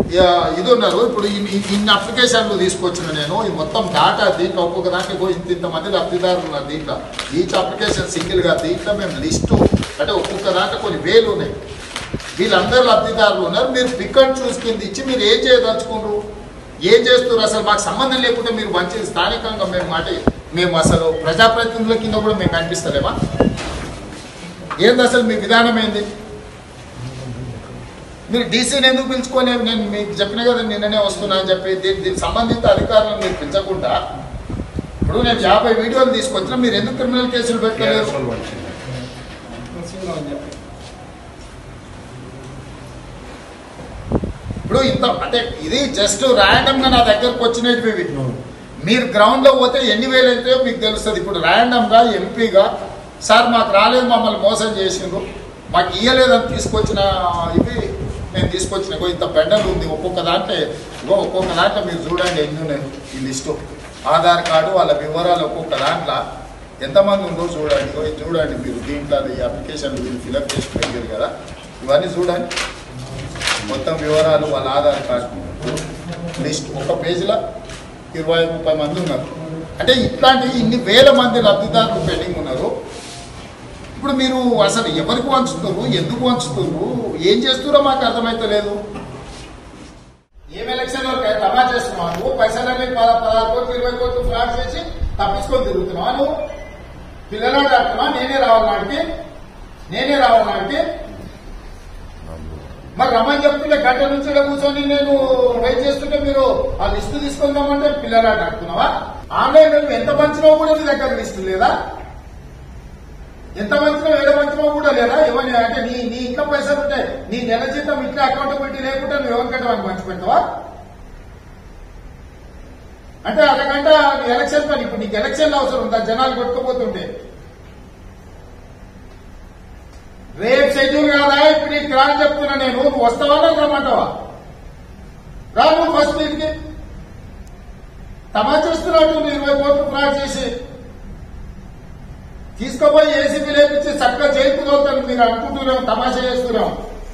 yeah- ఇది ఉన్నారు ఇప్పుడు ఇన్ని ఇన్ని- ఇన్ని అప్లికేషన్లు తీసుకొచ్చిన నేను ఈ మొత్తం డాటా దీంట్లో ఒక్కొక్క దాంట్లో ఇంత ఇంతమంది లబ్ధిదారులు ఉన్నారు దీంట్లో ఈచ్ అప్లికేషన్ సింగిల్గా దీంట్లో మేము లిస్టు అంటే ఒక్కొక్క దాంట్లో కొన్ని వేలు ఉన్నాయి వీళ్ళందరూ లబ్ధిదారులు ఉన్నారు మీరు పిక్ అండ్ చూస్ కింద ఇచ్చి మీరు ఏం చేయదలుచుకుంటారు ఏం చేస్తున్నారు అసలు మాకు సంబంధం లేకుండా మీరు మంచి స్థానికంగా మేము మాట మేము అసలు ప్రజాప్రతినిధుల కింద కూడా మేము కనిపిస్తలేమా ఏంది అసలు మీ విధానం ఏంది మీరు డీసీని ఎందుకు పిలుచుకొని నేను మీకు చెప్పిన కదా నిన్ననే వస్తున్నా అని చెప్పి దీని దీనికి సంబంధిత అధికారులను మీరు పిలిచకుండా ఇప్పుడు నేను యాభై వీడియోలు తీసుకొచ్చినా మీరు ఎందుకు క్రిమినల్ కేసులు పెట్టలేరు ఇప్పుడు ఇంత అంటే ఇది జస్ట్ ర్యాండమ్ గా నా దగ్గరకు వచ్చినవి ఇవి మీరు గ్రౌండ్ లో పోతే ఎన్ని వేలు అయితే మీకు తెలుస్తుంది ఇప్పుడు ర్యాండమ్ గా ఎంపీగా సార్ మాకు రాలేదు మమ్మల్ని మోసం చేసిండ్రు మాకు ఇయ్యలేదని తీసుకొచ్చిన ఇవి నేను తీసుకొచ్చిన ఇగో ఇంత బెండలు ఉంది ఒక్కొక్క దాంట్లో ఇగో ఒక్కొక్క దాంట్లో మీరు చూడండి ఎన్ని ఉన్నాయి ఈ లిస్టు ఆధార్ కార్డు వాళ్ళ వివరాలు ఒక్కొక్క దాంట్లో ఎంతమంది ఉందో చూడండి ఇగో ఇది చూడండి మీరు దీంట్లో ఈ అప్లికేషన్ మీరు ఫిలప్ చేసి పెట్టారు కదా ఇవన్నీ చూడండి మొత్తం వివరాలు వాళ్ళ ఆధార్ కార్డు లిస్ట్ ఒక పేజీలో ఇరవై ముప్పై మంది ఉన్నారు అంటే ఇట్లాంటి ఇన్ని వేల మంది లబ్ధిదారులు పెండింగ్ ఉన్నారు ఇప్పుడు మీరు అసలు ఎవరికి వంచుతున్నారు ఎందుకు వంచుతున్నారు ఏం చేస్తున్నారో మాకు అర్థమైతలేదు ఏం ఎలక్షన్ వరకు జమా చేస్తున్నావు నువ్వు పైసలన్నీ పద పదహారు కోట్లు ఇరవై కోట్లు ఫ్రాడ్ చేసి తప్పించుకొని తిరుగుతున్నావా నువ్వు పిల్లలాడు ఆడుతున్నావా నేనే రావాలి నాటికి నేనే రావాలి నాటికి మరి రమ్మని చెప్తుంటే గంట నుంచి ఈడ కూర్చొని నేను వెయిట్ చేస్తుంటే మీరు ఆ లిస్టు తీసుకుందామంటే పిల్లలాట ఆడుతున్నావా ఆన్లైన్ లో ఎంత పంచినావు కూడా నీ దగ్గర లిస్టు లేదా ఎంత పంచినావు ఏడ పంచినావు కూడా లేదా ఎవరి అంటే నీ నీ ఇంట్లో పైసలు ఉంటాయి నీ నెల జీతం ఇట్లా అకౌంట్ పెట్టి లేకుండా నువ్వు ఎవరికంటే వాడిని పంచి పెడతావా అంటే అరగంట ఎలక్షన్ పని ఇప్పుడు నీకు ఎలక్షన్ అవసరం ఉందా జనాలు కొట్టుకుపోతుంటే రేపు షెడ్యూల్ కాదా ఇప్పుడు నీకు రా అని చెప్తున్నా నేను నువ్వు వస్తావా నాకు రమ్మంటావా రా నువ్వు ఫస్ట్ ఇంటికి తమా చేస్తున్నావు నువ్వు ఇరవై కోట్లు ఫ్రాడ్ చేసి తీసుకుపోయి ఏసీబీ లేపించి చక్కగా జైలుకు తోలుతాను మీరు అనుకుంటున్నాం తమాషా చేస్తున్నాం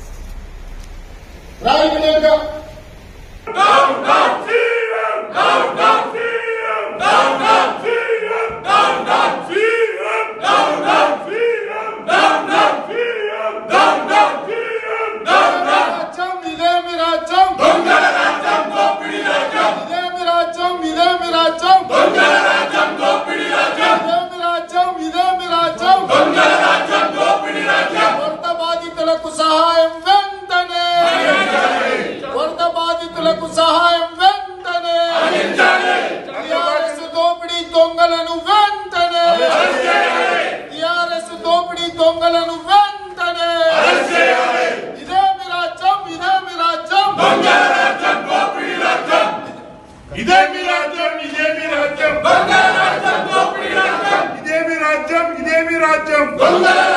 రా ఇమీడియట్ గా రాజ్యం ఇదే మీ రాజ్యం ఇదే మీ రాజ్యం ఇదే మీ రాజ్యం ఇదే మీ రాజ్యం ఇదే మీ రాజ్యం వరద బాధితులకు సహాయం వెంటనే వరద బాధితులకు సహాయం వెంటనే టిఆర్ఎస్ దోపిడీ దొంగలను వెంటనే టిఆర్ఎస్ దోపిడీ దొంగలను వెంటనే ఇదే మీ రాజ్యం ఇదే మీ రాజ్యం ఇదే మీ రాజ్యం ఇదే మీ రాజ్యం ఇదే మీ రాజ్యం ఇదే మీ రాజ్యం